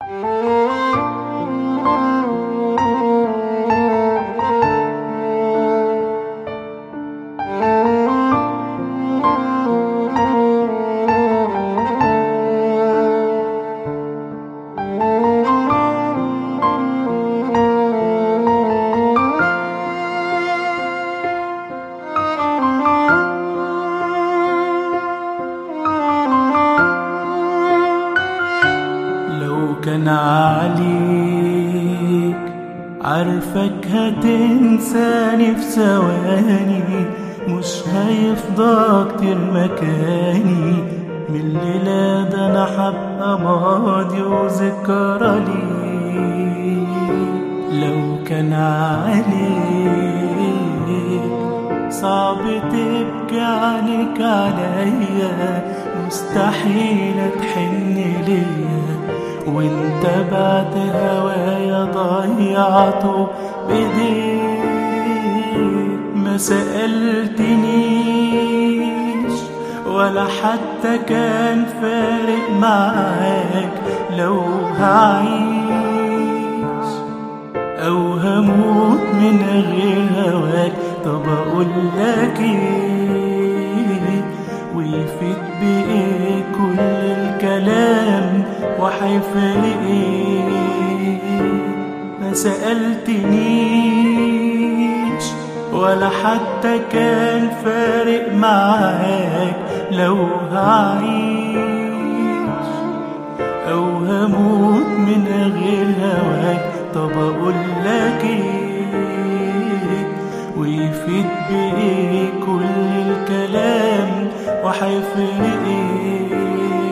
لو كان عليك عارفك هتنساني في ثواني مش هيفضى كتير مكاني من الليلة ده أنا حبقى ماضي وذكرى لي لو كان عليك صعب تبكي عليك عليا مستحيل تحن ليا وانت بعد هوايا ضيعته بايديك ما سألتنيش ولا حتى كان فارق معاك لو هعيش او هموت من غير هواك طب اقول لك ايه ويفيد بايه كل الكلام وحيفرق ايه ما سألتنيش ولا حتى كان فارق معاك لو هعيش او هموت من غير هواك طب اقول لك ايه ويفيد بايه كل الكلام وحيفرق ايه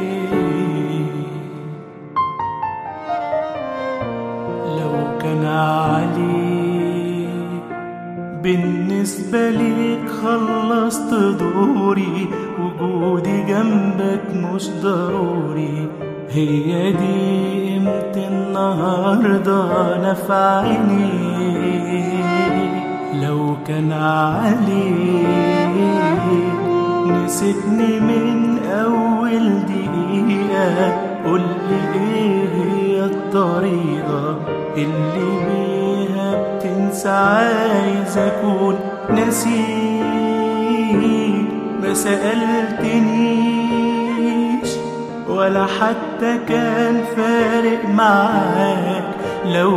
لو كان عليك بالنسبة ليك خلصت دوري وجودي جنبك مش ضروري هي دي قيمة النهاردة أنا في عيني لو كان عليك نسيتني من أول دقيقة قولي إيه هي الطريقة اللي بيها بتنسى عايز أكون نسيك ما سألتنيش ولا حتى كان فارق معاك لو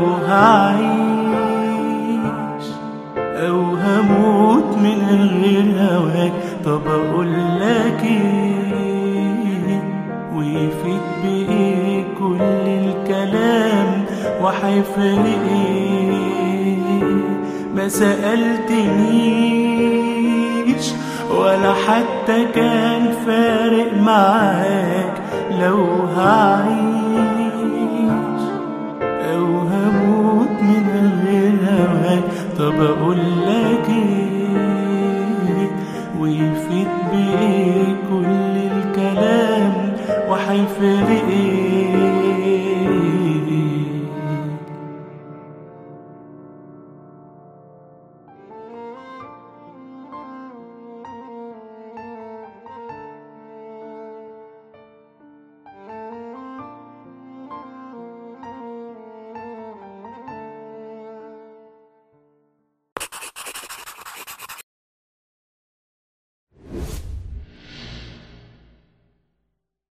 هعيش او هموت من غير هواك طب اقول لك ايه ويفيد بايه كل الكلام وحيفرق ايه ما سألتنيش ولا حتى كان فارق معاك لو هعيش او هموت من غير هواك طب اقول لك ايه ويفيد بايه كل الكلام وحيفرق ايه